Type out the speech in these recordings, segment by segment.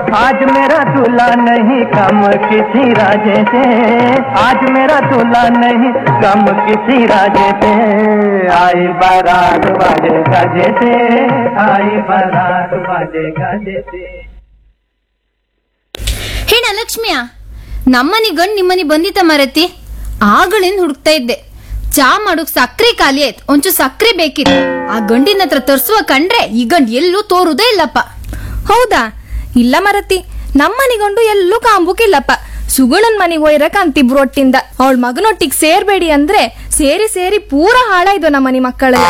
आज मेरा दूल्हा नहीं कम किसी राजे से आज मेरा दूल्हा नहीं कम किसी राजे से आई बारात बाजे गाजे से आई बारात बाजे गाजे से ಹೇಣ ಲಕ್ಷ್ಮಿಯ ನಮ್ಮನಿ ಗಂಡ್ ನಿಮ್ಮನಿ ಬಂದಿತ್ತ ಮರತಿ ಆಗಳಿಂದ ಹುಡುಕ್ತಾ ಇದ್ದೆ ಚಾ ಮಾಡೋಕ್ ಸಕ್ರೆ ಖಾಲಿ ಆಯ್ತು ಒಂಚೂರು ಸಕ್ರೆ ಬೇಕಿತ್ತು ಆ ಗಂಡಿನ ಹತ್ರ ತರ್ಸುವ ಕಂಡ್ರೆ ಈ ಗಂಡ್ ಎಲ್ಲೂ ತೋರುದೇ ಇಲ್ಲಪ್ಪ ಹೌದಾ ಇಲ್ಲ ಮರತಿ ನಮ್ಮನಿಗೊಂಡು ಎಲ್ಲೂ ಕಾಂಬುಕಿಲ್ಲಪ್ಪ ಸುಗುಣನ್ ಮನಿಗ್ ಒಯ್ರಕ್ ಅಂತಿಬ್ರು ಒಟ್ಟಿಂದ ಅವಳ ಮಗನೊಟ್ಟಿಗೆ ಸೇರ್ಬೇಡಿ ಅಂದ್ರೆ ಸೇರಿ ಸೇರಿ ಪೂರ ಹಾಳಾಯ್ದು ನಮ್ಮನಿ ಮಕ್ಕಳೆಲ್ಲ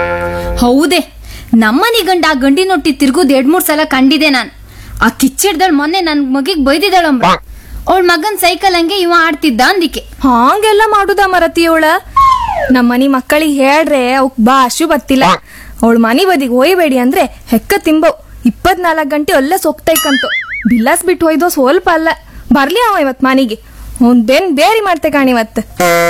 ಹೌದೇ ನಮ್ಮನಿ ಗಂಡ ಆ ಗಂಡಿನೊಟ್ಟಿ ತಿರ್ಗುದ್ ಎರಡ್ ಮೂರ್ ಸಲ ಕಂಡಿದೆ ನಾನ್ ಆ ಕಿಚ್ಚಿಡ್ದಳ್ ಮೊನ್ನೆ ನನ್ ಮಗಿಗ್ ಬೈದಿದ್ದಾಳಂಬ ಅವಳ ಮಗನ್ ಸೈಕಲ್ ಹಂಗೆ ಇವ ಆಡ್ತಿದ್ದ ಅಂದಿಕೆ ಹಾಂಗೆಲ್ಲ ಮಾಡುದ ಮರತಿ ಅವಳ ನಮ್ಮನಿ ಮಕ್ಕಳಿಗೆ ಹೇಳ್ರೆ ಅವಕ್ ಭಾಷು ಬತ್ತಿಲ್ಲ ಅವಳ ಮನಿ ಬದಿಗೆ ಒಯ್ಬೇಡಿ ಅಂದ್ರೆ ಹೆಕ್ಕ ತಿಂಬವ್ ಇಪ್ಪತ್ನಾಲ್ಕು ಗಂಟೆ ಅಲ್ಲೇ ಸೊಕ್ತೈಕಂತು ಬಿಲ್ಲಾಸ್ ಬಿಟ್ಟು ಒಯ್ದೋ ಸ್ವಲ್ಪ ಅಲ್ಲ ಬರ್ಲಿ ಅವ ಇವತ್ ಮನಿಗೆ ಅವ್ನ್ ಬೆನ್ ಬೇರಿ ಮಾಡ್ತೆ ಕಾಣಿವತ್ತು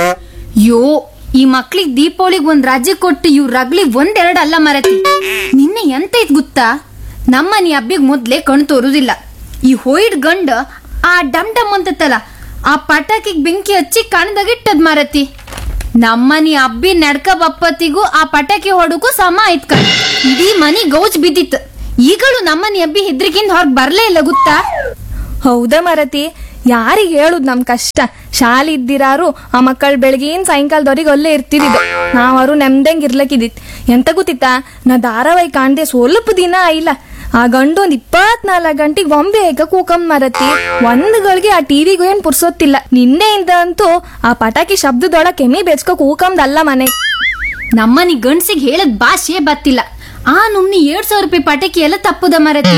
ಯೋ ಈ ಮಕ್ಳಿಗ್ ದೀಪಾವಳಿಗ್ ಒಂದ್ ರಾಜ್ಯ ಕೊಟ್ಟು ಇವ್ ರಗ್ಲಿಗ್ ಒಂದೆರಡು ಅಲ್ಲ ಮರತಿ ನಿನ್ನೆ ಎಂತ ಇದ್ ಗೊತ್ತಾ ನಮ್ಮನಿ ಹಬ್ಬಿಗ್ ಮೊದ್ಲೇ ಕಣ್ ತೋರುದಿಲ್ಲ ಈ ಹೋಯ್ಡ್ ಗಂಡ ಆ ಡಮ್ ಡಮ್ ಅಂತತ್ತಲ್ಲ ಆ ಪಟಾಕಿಗ್ ಬೆಂಕಿ ಹಚ್ಚಿ ಕಣ್ದಾಗಿಟ್ಟದ್ ಮರತಿ ನಮ್ಮನಿ ಹಬ್ಬಿ ನಡ್ಕ ಬಪ್ಪತ್ತಿಗೂ ಆ ಪಟಾಕಿ ಹೊಡಕ್ಕೂ ಸಮ ಆಯ್ತ್ ಕಣ್ ಇಡೀ ಮನಿ ಗೌಜ್ ಬಿದ್ದಿತ್ತು ಈಗಲೂ ನಮ್ಮನಿ ಹಬ್ಬಿ ಹೆದ್ರಿಕಿಂದ ಹೊರಗ್ ಬರ್ಲೇ ಇಲ್ಲ ಗೊತ್ತಾ ಹೌದಾ ಮರತಿ ಯಾರಿಗೆ ಹೇಳುದ್ ನಮ್ ಕಷ್ಟ ಶಾಲೆ ಇದ್ದಿರಾರು ಆ ಮಕ್ಕಳು ಬೆಳಗಿನ ಸಾಯಂಕಾಲದವ್ರಿಗೆ ಅಲ್ಲೇ ಇರ್ತಿದ್ದು ನಾವರು ನೆಮ್ದಂಗ್ ಇರ್ಲಕ್ಕಿದಿತ್ ಎಂತ ಗೊತ್ತಿತ್ತಾ ನಾ ಧಾರಾವಾಹಿ ಕಾಣ್ದೆ ಸ್ವಲ್ಪ ದಿನ ಆಯಿಲ್ಲ ಆ ಗಂಡು ಒಂದ್ ಇಪ್ಪತ್ನಾಲ್ಕು ಗಂಟೆಗೆ ಬೊಂಬೆ ಹೇಗ ಕೂಕಂ ಮರತಿ ಒಂದ್ ಗಳಿಗೆ ಆ ಟಿವಿಗೂ ಏನ್ ಪುರ್ಸೊತ್ತಿಲ್ಲ ನಿನ್ನೆಯಿಂದ ಅಂತೂ ಆ ಪಟಾಕಿ ಶಬ್ದದೊಳ ಕೆಮ್ಮಿ ಬೆಚ್ಕೋ ಕೂಕಂದಲ್ಲ ಮನೆ ನಮ್ಮನಿ ಗಂಡ್ಸಿಗೆ ಹೇಳದ್ ಭಾಷೆ ಬತ್ತಿಲ್ಲ ಆ ನುಮ್ನಿ ಎರಡ್ ಸಾವಿರ ರೂಪಾಯಿ ಪಟಾಕಿ ಎಲ್ಲ ತಪ್ಪುದ ಮರತಿ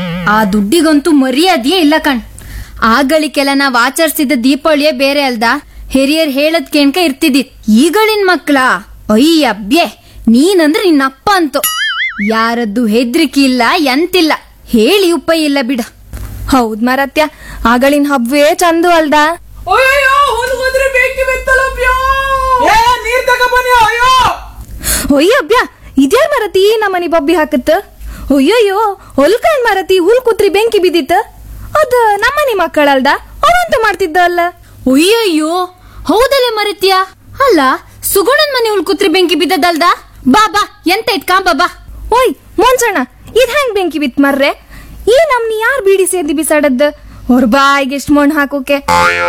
ಆ ದುಡ್ಡಿಗಂತೂ ಮರ್ಯಾದೆಯೇ ಇಲ್ಲ ಕಣ್ ಆಗಳಿಗೆಲ್ಲ ನಾವ್ ಆಚರಿಸಿದ ದೀಪಾವಳಿಯೇ ಬೇರೆ ಅಲ್ದ ಹಿರಿಯರ್ ಹೇಳದ್ ಕೇಣ್ಕ ಇರ್ತಿದ್ದಿತ್ ಈಗಳಿನ್ ಮಕ್ಳ ಅಯ್ಯಬ್ಯೆ ನೀನಂದ್ರೆ ನಿನ್ನಪ್ಪ ಅಂತು ಯಾರದ್ದು ಹೆದ್ರಿಕೆ ಇಲ್ಲ ಎಂತಿಲ್ಲ ಹೇಳಿ ಉಪಾಯ ಇಲ್ಲ ಬಿಡ ಹೌದ್ ಮರತ್ಯ ಆಗಳಿನ ಹಬ್ಬವೇ ಚಂದು ಅಲ್ದಾ ಅಯ್ಯೋ ಹುಲ್ಗೋದ್ರೆ ಬೆಂಕಿ ಬಿತ್ತಲಪ್ಯೋ ಏ ನೀರ್ ತಗೊಂಬನ್ನಿ ಅಯ್ಯೋ ಒಯ್ಯಬ್ಯಾ ಇದ್ಯಾರ್ ಮರತಿ ನಮ್ಮನಿ ಬಬ್ಬಿ ಹಾಕತ್ತ ಅಯ್ಯಯ್ಯೋ ಹೊಲ್ಕಂಡ್ ಮರತಿ ಹುಲ್ ಕುತ್ರಿ ಬೆಂಕಿ ಬಿದ್ದಿತ್ತ ಅದ ನಮ್ಮನಿ ಮಕ್ಕಳಲ್ದ ಅವಂತ ಮಾಡ್ತಿದ್ದ ಅಲ್ಲ ಅಯ್ಯಯ್ಯೋ ಹೌದಲ್ಲೇ ಮರತ್ಯ ಅಲ್ಲ ಸುಗುಣನ್ ಮನೆ ಉಳ್ಕುತ್ರಿ ಬೆಂಕಿ ಬಿದ್ದದಲ್ದ ಬಾ ಬಾ ಎಂತ ಇತ್ ಕಾಂಬ ಬಾ ಓಯ್ ಮೊಂಚಣ್ಣ ಇದ್ ಹೆಂಗ್ ಬೆಂಕಿ ಬಿತ್ ಮರ್ರೆ ಈ ನಮ್ನಿ ಯಾರ್ ಬೀಡಿ ಸೇದಿ ಬಿಸಾಡದ್ದ ಅವ್ರ ಬಾಯಿಗೆ ಎಷ್ಟ್ ಮಣ್ಣು ಹಾಕೋಕೆ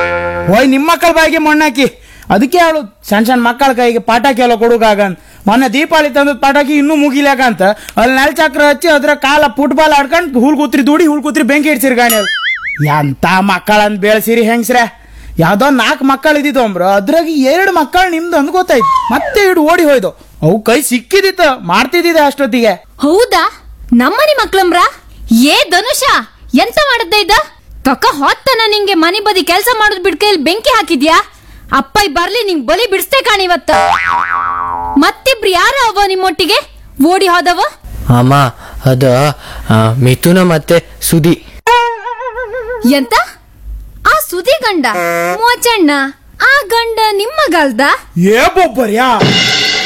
ಓಯ್ ನಿಮ್ಮ ಮಕ್ಕಳ ಬಾಯಿಗೆ ಮಣ್ಣಾಕಿ ಅದಕ್ಕೆ ಹೇಳು ಸಣ್ಣ ಸಣ್ಣ ಮಕ್ಕಳ ಕೈಗೆ ಪಟಾಕಿ ಎಲ್ಲ ಕೊಡುಗಾಗ ಅಂತ ಮೊನ್ನೆ ದೀಪಾವಳಿ ತಂದ ಪಟಾಕಿ ಇನ್ನೂ ಮುಗಿಲಾಕ ಅಂತ ಅಲ್ಲಿ ನೆಲ ಚಕ್ರ ಹಚ್ಚಿ ಅದ್ರ ಕಾಲ ಫುಟ್ಬಾಲ್ ಆಡ್ಕೊಂಡು ಹುಲ್ ಕೂತ್ರಿ ದುಡಿ ಹುಲ್ ಕೂತ್ರಿ ಬೆಂಕಿ ಇಡ್ಸಿರಿ ಗಾಣಿ ಅಲ್ಲಿ ಎಂತ ಮಕ್ಕಳಂತ ಬೆಳೆಸಿರಿ ಹೆಂಗ್ಸ್ರೆ ಯಾವ್ದೋ ನಾಲ್ಕು ಮಕ್ಕಳು ಇದ್ದಿದ್ದು ಅಂಬ್ರ ಅದ್ರಾಗ ಎರಡು ಮಕ್ಕಳು ನಿಮ್ದು ಅಂದ್ ಗೊತ್ತಾಯ್ತು ಮತ್ತೆ ಇಡು ಓಡಿ ಹೋಯ್ದು ಅವು ಕೈ ಸಿಕ್ಕಿದಿತ್ತ ಮಾಡ್ತಿದ್ದಿದೆ ಅಷ್ಟೊತ್ತಿಗೆ ಹೌದಾ ನಮ್ಮನಿ ಮಕ್ಳಂಬ್ರ ಏ ಧನುಷ ಎಂತ ಮಾಡದ್ದ ಇದ್ದ ಕಕ್ಕ ಹೊತ್ತನ ನಿಂಗೆ ಮನೆ ಬದಿ ಕೆಲಸ ಮಾಡೋದ್ ಬಿಡ್ಕೈಲ್ ಬೆಂಕಿ ಹಾಕಿದ್ಯಾ ಅಪ್ಪ ಬರ್ಲಿ ನಿಂಗ್ ಬಲಿ ಬಿಡಿಸ್ತೇ ಕಾಣಿವತ್ತ ಮತ್ತಿಬ್ರು ಯಾರ ಅವ ನಿಮ್ಮೊಟ್ಟಿಗೆ ಓಡಿ ಹೋದವ ಅಮ್ಮ ಅದ ಆ, ಮಿಥುನ ಮತ್ತೆ ಸುದಿ ಎಂತ ಆ ಸುದಿ ಗಂಡ ಮೋಚಣ್ಣ ಆ ಗಂಡ ನಿಮ್ಮ ಗಲ್ದ ಏ ಬೊಬ್ಬರ್ಯಾ